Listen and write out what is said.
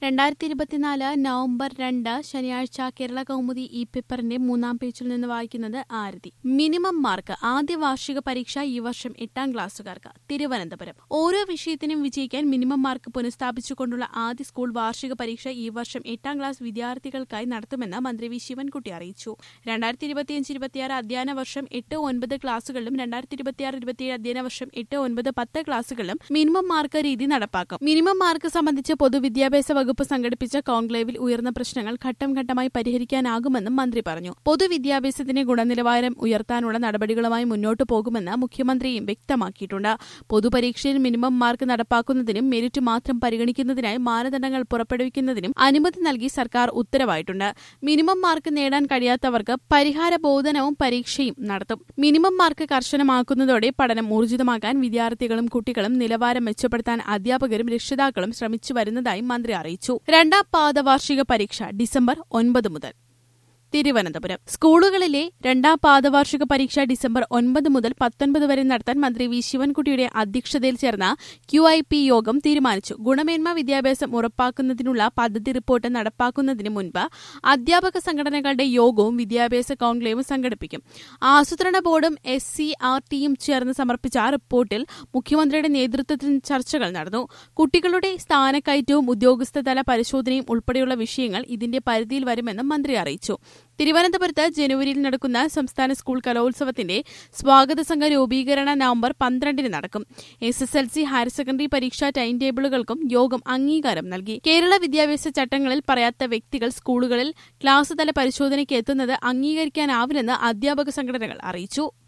രണ്ടായിരത്തി ഇരുപത്തിനാല് നവംബർ രണ്ട് ശനിയാഴ്ച കേരള കൗമുദി ഈ പേപ്പറിന്റെ മൂന്നാം പേജിൽ നിന്ന് വായിക്കുന്നത് ആരതി മിനിമം മാർക്ക് ആദ്യ വാർഷിക പരീക്ഷ ഈ വർഷം എട്ടാം ക്ലാസ്സുകാർക്ക് തിരുവനന്തപുരം ഓരോ വിഷയത്തിനും വിജയിക്കാൻ മിനിമം മാർക്ക് പുനഃസ്ഥാപിച്ചുകൊണ്ടുള്ള ആദ്യ സ്കൂൾ വാർഷിക പരീക്ഷ ഈ വർഷം എട്ടാം ക്ലാസ് വിദ്യാർത്ഥികൾക്കായി നടത്തുമെന്ന് മന്ത്രി വി ശിവൻകുട്ടി അറിയിച്ചു രണ്ടായിരത്തി ഇരുപത്തിയഞ്ച് ഇരുപത്തിയാറ് അധ്യയന വർഷം എട്ട് ഒൻപത് ക്ലാസുകളിലും രണ്ടായിരത്തി ഇരുപത്തിയാറ് ഇരുപത്തിയേഴ് അധ്യയന വർഷം എട്ട് ഒൻപത് പത്ത് ക്ലാസുകളിലും മിനിമം മാർക്ക് രീതി നടപ്പാക്കും മിനിമം മാർക്ക് സംബന്ധിച്ച് പൊതുവിദ്യാഭ്യാസ വകുപ്പ് സംഘടിപ്പിച്ച കോൺക്ലേവിൽ ഉയർന്ന പ്രശ്നങ്ങൾ ഘട്ടം ഘട്ടമായി പരിഹരിക്കാനാകുമെന്നും മന്ത്രി പറഞ്ഞു പൊതുവിദ്യാഭ്യാസത്തിന്റെ ഗുണനിലവാരം ഉയർത്താനുള്ള നടപടികളുമായി മുന്നോട്ടു പോകുമെന്ന് മുഖ്യമന്ത്രിയും വ്യക്തമാക്കിയിട്ടുണ്ട് പൊതുപരീക്ഷയിൽ മിനിമം മാർക്ക് നടപ്പാക്കുന്നതിനും മെരിറ്റ് മാത്രം പരിഗണിക്കുന്നതിനായി മാനദണ്ഡങ്ങൾ പുറപ്പെടുവിക്കുന്നതിനും അനുമതി നൽകി സർക്കാർ ഉത്തരവായിട്ടുണ്ട് മിനിമം മാർക്ക് നേടാൻ കഴിയാത്തവർക്ക് പരിഹാര ബോധനവും പരീക്ഷയും നടത്തും മിനിമം മാർക്ക് കർശനമാക്കുന്നതോടെ പഠനം ഊർജിതമാക്കാൻ വിദ്യാർത്ഥികളും കുട്ടികളും നിലവാരം മെച്ചപ്പെടുത്താൻ അധ്യാപകരും രക്ഷിതാക്കളും ശ്രമിച്ചു വരുന്നതായി മന്ത്രി അറിയിച്ചു രണ്ടാം പാദ വാർഷിക പരീക്ഷ ഡിസംബർ ഒൻപത് മുതൽ തിരുവനന്തപുരം സ്കൂളുകളിലെ രണ്ടാം പാദവാർഷിക പരീക്ഷ ഡിസംബർ ഒൻപത് മുതൽ പത്തൊൻപത് വരെ നടത്താൻ മന്ത്രി വി ശിവൻകുട്ടിയുടെ അധ്യക്ഷതയിൽ ചേർന്ന ക്യു ഐ പി യോഗം തീരുമാനിച്ചു ഗുണമേന്മ വിദ്യാഭ്യാസം ഉറപ്പാക്കുന്നതിനുള്ള പദ്ധതി റിപ്പോർട്ട് നടപ്പാക്കുന്നതിന് മുൻപ് അധ്യാപക സംഘടനകളുടെ യോഗവും വിദ്യാഭ്യാസ കോൺക്ലേവും സംഘടിപ്പിക്കും ആസൂത്രണ ബോർഡും എസ് സി ആർ ടിയും ചേർന്ന് സമർപ്പിച്ച റിപ്പോർട്ടിൽ മുഖ്യമന്ത്രിയുടെ നേതൃത്വത്തിൽ ചർച്ചകൾ നടന്നു കുട്ടികളുടെ സ്ഥാനക്കയറ്റവും ഉദ്യോഗസ്ഥതല പരിശോധനയും ഉൾപ്പെടെയുള്ള വിഷയങ്ങൾ ഇതിന്റെ പരിധിയിൽ വരുമെന്നും മന്ത്രി അറിയിച്ചു തിരുവനന്തപുരത്ത് ജനുവരിയിൽ നടക്കുന്ന സംസ്ഥാന സ്കൂൾ കലോത്സവത്തിന്റെ സ്വാഗത സംഘ രൂപീകരണ നവംബർ പന്ത്രണ്ടിന് നടക്കും S S L C higher secondary പരീക്ഷാ ടൈം ടേബിളുകൾക്കും യോഗം അംഗീകാരം നൽകി കേരള വിദ്യാഭ്യാസ ചട്ടങ്ങളിൽ പറയാത്ത വ്യക്തികൾ സ്കൂളുകളിൽ ക്ലാസ് തല പരിശോധനയ്ക്ക് എത്തുന്നത് അംഗീകരിക്കാനാവില്ലെന്ന് അധ്യാപക സംഘടനകൾ അറിയിച്ചു